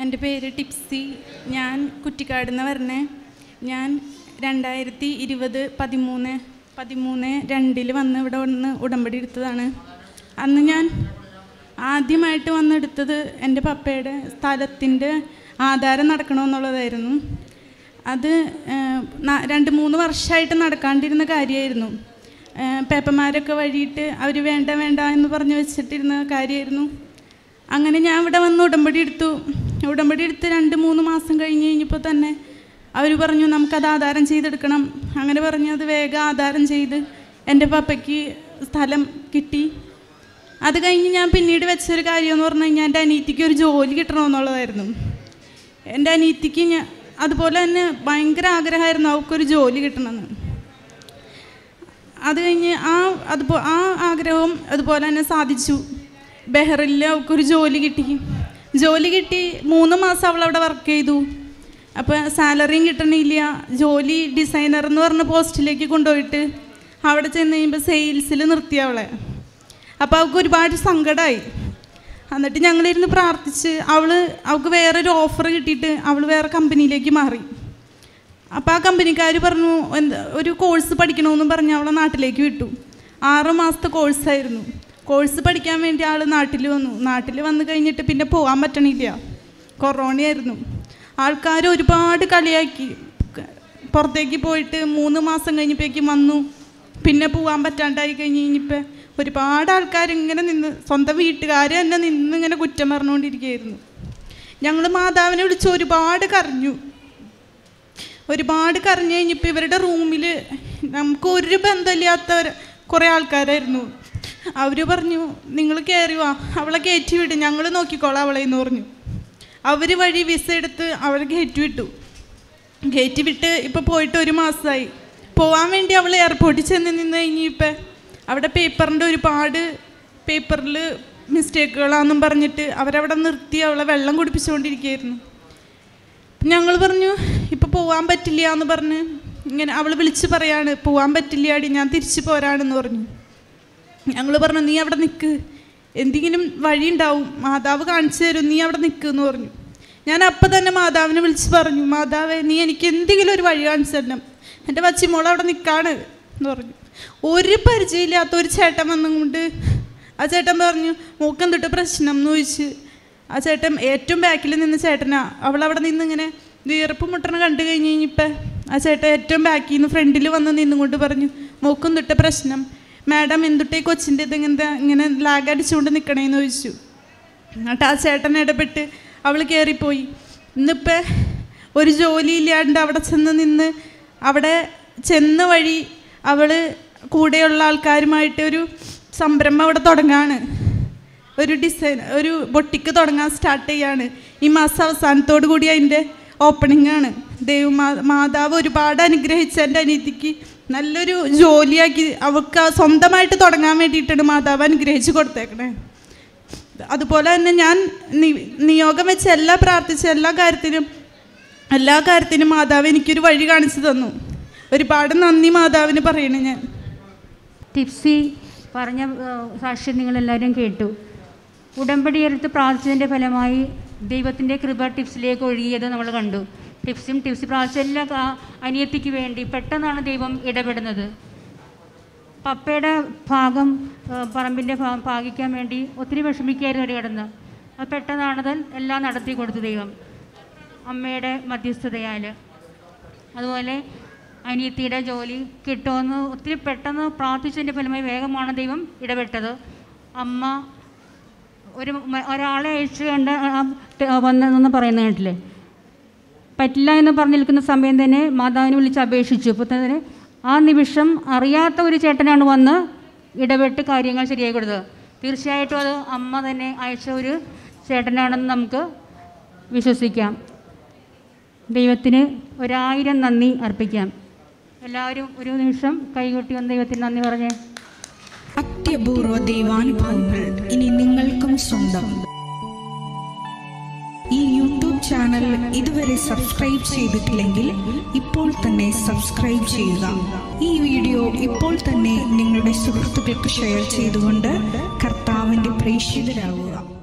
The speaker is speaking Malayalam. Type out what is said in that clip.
എൻ്റെ പേര് ടിപ്സി ഞാൻ കുറ്റിക്കാട് നിന്ന് വരണേ ഞാൻ രണ്ടായിരത്തി ഇരുപത് പതിമൂന്ന് പതിമൂന്ന് രണ്ടിൽ വന്ന് ഇവിടെ വന്ന് ഉടമ്പടി എടുത്തതാണ് അന്ന് ഞാൻ ആദ്യമായിട്ട് വന്നെടുത്തത് എൻ്റെ പപ്പയുടെ സ്ഥലത്തിൻ്റെ ആധാരം നടക്കണമെന്നുള്ളതായിരുന്നു അത് ഏഹ്, ന- രണ്ട് മൂന്ന് വർഷമായിട്ട് നടക്കാണ്ടിരുന്ന കാര്യമായിരുന്നു ഏഹ്, പേപ്പർമാരൊക്കെ വഴിയിട്ട് അവർ വേണ്ട വേണ്ട എന്ന് പറഞ്ഞ് വെച്ചിട്ടിരുന്ന കാര്യമായിരുന്നു അങ്ങനെ ഞാൻ ഇവിടെ വന്ന് ഉടമ്പടി എടുത്തു ഉടമ്പടി എടുത്ത് രണ്ട് മൂന്ന് മാസം കഴിഞ്ഞ് കഴിഞ്ഞപ്പോൾ തന്നെ അവർ പറഞ്ഞു നമുക്കത് ആധാരം ചെയ്തെടുക്കണം അങ്ങനെ പറഞ്ഞ് അത് വേഗം ആധാരം ചെയ്ത് എൻ്റെ പപ്പയ്ക്ക് സ്ഥലം കിട്ടി അത് കഴിഞ്ഞ് ഞാൻ പിന്നീട് വെച്ചൊരു കാര്യം എന്ന് പറഞ്ഞു കഴിഞ്ഞാൽ എൻ്റെ അനീറ്റിക്ക് ഒരു ജോലി കിട്ടണമെന്നുള്ളതായിരുന്നു എൻ്റെ അനീറ്റിക്ക് ഞാൻ അതുപോലെ തന്നെ ഭയങ്കര ആഗ്രഹമായിരുന്നു അവൾക്കൊരു ജോലി കിട്ടണമെന്ന് അത് കഴിഞ്ഞ് ആ അതുപോ ആ ആഗ്രഹവും അതുപോലെ തന്നെ സാധിച്ചു ബെഹറിൽ അവൾക്കൊരു ജോലി കിട്ടി ജോലി കിട്ടി മൂന്ന് മാസം അവൾ അവിടെ വർക്ക് ചെയ്തു അപ്പോൾ സാലറിയും കിട്ടണില്ല ജോലി ഡിസൈനർ എന്ന് പറഞ്ഞ പോസ്റ്റിലേക്ക് കൊണ്ടുപോയിട്ട് അവിടെ ചെന്ന് കഴിയുമ്പോൾ സെയിൽസിൽ നിർത്തി അവളെ അപ്പോൾ അവൾക്ക് ഒരുപാട് സങ്കടമായി എന്നിട്ട് ഞങ്ങളിരുന്ന് പ്രാർത്ഥിച്ച് അവൾ അവൾക്ക് വേറൊരു ഓഫർ കിട്ടിയിട്ട് അവൾ വേറെ കമ്പനിയിലേക്ക് മാറി അപ്പോൾ ആ കമ്പനിക്കാർ പറഞ്ഞു എന്താ ഒരു കോഴ്സ് പഠിക്കണമെന്ന് പറഞ്ഞ് അവളെ നാട്ടിലേക്ക് വിട്ടു ആറ് മാസത്തെ കോഴ്സായിരുന്നു കോഴ്സ് പഠിക്കാൻ വേണ്ടി ആൾ നാട്ടിൽ വന്നു നാട്ടിൽ വന്നു കഴിഞ്ഞിട്ട് പിന്നെ പോകാൻ പറ്റണില്ല കൊറോണയായിരുന്നു ആൾക്കാർ ഒരുപാട് കളിയാക്കി ക- പുറത്തേക്ക് പോയിട്ട് മൂന്ന് മാസം കഴിഞ്ഞപ്പോഴേക്കും വന്നു പിന്നെ പോകാൻ പറ്റാണ്ടായി കഴിഞ്ഞ് കഴിഞ്ഞപ്പോൾ ഒരുപാട് ആൾക്കാർ ഇങ്ങനെ നിന്ന് സ്വന്തം വീട്ടുകാർ തന്നെ നിന്ന് ഇങ്ങനെ കുറ്റം പറഞ്ഞുകൊണ്ടിരിക്കുകയായിരുന്നു ഞങ്ങൾ മാതാവിനെ വിളിച്ച് ഒരുപാട് കരഞ്ഞു ഒരുപാട് കരഞ്ഞു കഴിഞ്ഞപ്പോൾ ഇവരുടെ റൂമിൽ നമുക്ക് ഒരു ബന്ധമില്ലാത്തവർ കുറേ ആൾക്കാരായിരുന്നു അവർ പറഞ്ഞു നിങ്ങൾ കയറി വാ അവളെ കയറ്റി വിട് ഞങ്ങൾ നോക്കിക്കോളാം അവളെ എന്ന് പറഞ്ഞു അവർ വഴി വിസ എടുത്ത് അവളെ കയറ്റി വിട്ടു കയറ്റി വിട്ട് ഇപ്പോൾ പോയിട്ട് ഒരു മാസമായി പോകാൻ വേണ്ടി അവൾ എയർപോർട്ടിൽ ചെന്ന് നിന്ന് കഴിഞ്ഞിപ്പോൾ അവിടെ പേപ്പറിൻ്റെ ഒരുപാട് പേപ്പറിൽ മിസ്റ്റേക്കുകളാണെന്നും പറഞ്ഞിട്ട് അവരവിടെ നിർത്തി അവളെ വെള്ളം കുടിപ്പിച്ചുകൊണ്ടിരിക്കുകയായിരുന്നു ഞങ്ങൾ പറഞ്ഞു ഇപ്പം പോകാൻ പറ്റില്ല എന്ന് പറഞ്ഞ് ഇങ്ങനെ അവൾ വിളിച്ച് പറയാണ് പോകാൻ പറ്റില്ല അടി ഞാൻ തിരിച്ചു പോരാണെന്ന് പറഞ്ഞു ഞങ്ങൾ പറഞ്ഞു നീ അവിടെ നിൽക്ക് എന്തെങ്കിലും വഴി ഉണ്ടാവും മാതാവ് കാണിച്ചു തരും നീ അവിടെ നിൽക്ക് എന്ന് പറഞ്ഞു ഞാൻ അപ്പം തന്നെ മാതാവിനെ വിളിച്ച് പറഞ്ഞു മാതാവേ നീ എനിക്ക് എന്തെങ്കിലും ഒരു വഴി കാണിച്ചു തരണം എൻ്റെ വച്ചിമോൾ അവിടെ നിൽക്കാണ് എന്ന് പറഞ്ഞു ഒരു പരിചയമില്ലാത്ത ഒരു ചേട്ടൻ വന്നുകൊണ്ട് ആ ചേട്ടൻ പറഞ്ഞു മൂക്കം തൊട്ട് പ്രശ്നം എന്ന് ചോദിച്ച് ആ ചേട്ടൻ ഏറ്റവും ബാക്കിൽ നിന്ന് ചേട്ടനാ അവളവിടെ നിന്ന് ഇങ്ങനെ വീർപ്പ് മുട്ടണ കണ്ടു കഴിഞ്ഞ് കഴിഞ്ഞപ്പോൾ ആ ചേട്ടൻ ഏറ്റവും ബാക്കിൽ നിന്ന് ഫ്രണ്ടിൽ വന്ന് നിന്നുകൊണ്ട് പറഞ്ഞു മൂക്കും തൊട്ട് പ്രശ്നം മാഡം എന്തുട്ടേ കൊച്ചിൻ്റെ ഇത് ഇങ്ങനത്തെ ഇങ്ങനെ ലാഗ് അടിച്ചുകൊണ്ട് നിൽക്കണേന്ന് ചോദിച്ചു എന്നിട്ട് ആ ചേട്ടൻ ഇടപെട്ട് അവൾ കയറിപ്പോയി ഇന്നിപ്പോൾ ഒരു ജോലി ഇല്ലാണ്ട് അവിടെ ചെന്ന് നിന്ന് അവിടെ ചെന്ന വഴി അവൾ കൂടെയുള്ള ആൾക്കാരുമായിട്ട് ഒരു സംരംഭം അവിടെ തുടങ്ങാണ് ഒരു ഡിസൈൻ ഒരു ബൊട്ടിക്ക് തുടങ്ങാൻ സ്റ്റാർട്ട് ചെയ്യാണ് ഈ മാസം അവസാനത്തോടു കൂടി അതിൻ്റെ ഓപ്പണിംഗ് ആണ് ദൈവം മാ- മാതാവ് ഒരുപാട് അനുഗ്രഹിച്ച എൻ്റെ അനിയത്തിക്ക് നല്ലൊരു ജോലിയാക്കി അവൾക്ക് സ്വന്തമായിട്ട് തുടങ്ങാൻ വേണ്ടിയിട്ടാണ് മാതാവ് അനുഗ്രഹിച്ച് കൊടുത്തേക്കണേ അതുപോലെ തന്നെ ഞാൻ നി- നിയോഗം വെച്ച് എല്ലാ പ്രാർത്ഥിച്ച എല്ലാ കാര്യത്തിനും എല്ലാ കാര്യത്തിനും മാതാവ് എനിക്കൊരു വഴി കാണിച്ചു തന്നു ഒരുപാട് നന്ദി മാതാവിന് പറയണേ ഞാൻ ടിപ്സി പറഞ്ഞ ഏഹ്, സാക്ഷ്യം നിങ്ങളെല്ലാവരും കേട്ടു ഉടമ്പടി എടുത്ത് പ്രാർത്ഥിച്ചതിൻ്റെ ഫലമായി ദൈവത്തിൻ്റെ കൃപ ടിപ്സിലേക്ക് ഒഴുകിയത് നമ്മൾ കണ്ടു ടിപ്സും ടിപ്സ് പ്രാർത്ഥിച്ച എല്ലാ കാ- അനിയത്തിക്ക് വേണ്ടി പെട്ടെന്നാണ് ദൈവം ഇടപെടുന്നത് പപ്പയുടെ ഭാഗം ഏഹ്, പറമ്പിൻ്റെ ഭാഗം ഭാഗിക്കാൻ വേണ്ടി ഒത്തിരി വിഷമിക്കായിരുന്നു ഒരു കിടന്ന് അത് പെട്ടെന്നാണത് എല്ലാം നടത്തി കൊടുത്തു ദൈവം അമ്മയുടെ മധ്യസ്ഥതയാൽ അതുപോലെ അനിയത്തിയുടെ ജോലി കിട്ടുമെന്ന് ഒത്തിരി പെട്ടെന്ന് പ്രാർത്ഥിച്ചതിൻ്റെ ഫലമായി വേഗമാണ് ദൈവം ഇടപെട്ടത് അമ്മ ഒരു മ- ഒരാളെ അയച്ചു കണ്ട് വന്നതെന്ന് പറയുന്ന കേട്ടില്ലേ പറ്റില്ല എന്ന് പറഞ്ഞു നിൽക്കുന്ന സമയം തന്നെ മാതാവിനെ വിളിച്ച് അപേക്ഷിച്ചു ഇപ്പോൾ തന്നെ ആ നിമിഷം അറിയാത്ത ഒരു ചേട്ടനാണ് വന്ന് ഇടപെട്ട് കാര്യങ്ങൾ ശരിയായി കൊടുത്തത് തീർച്ചയായിട്ടും അത് അമ്മ തന്നെ അയച്ച ഒരു ചേട്ടനാണെന്ന് നമുക്ക് വിശ്വസിക്കാം ദൈവത്തിന് ഒരായിരം നന്ദി അർപ്പിക്കാം എല്ലാവരും ഒരു നിമിഷം കൈകൊട്ടി വന്ന് ദൈവത്തിന് നന്ദി പറഞ്ഞേ അത്യപൂർവ ദൈവാനുഭവങ്ങൾ ഇനി നിങ്ങൾക്കും സ്വന്തം ഈ യൂട്യൂബ് ചാനൽ ഇതുവരെ സബ്സ്ക്രൈബ് ചെയ്തിട്ടില്ലെങ്കിൽ ഇപ്പോൾ തന്നെ സബ്സ്ക്രൈബ് ചെയ്യുക ഈ വീഡിയോ ഇപ്പോൾ തന്നെ നിങ്ങളുടെ സുഹൃത്തുക്കൾക്ക് ഷെയർ ചെയ്തുകൊണ്ട് കർത്താവിന്റെ പ്രേക്ഷിതരാകുക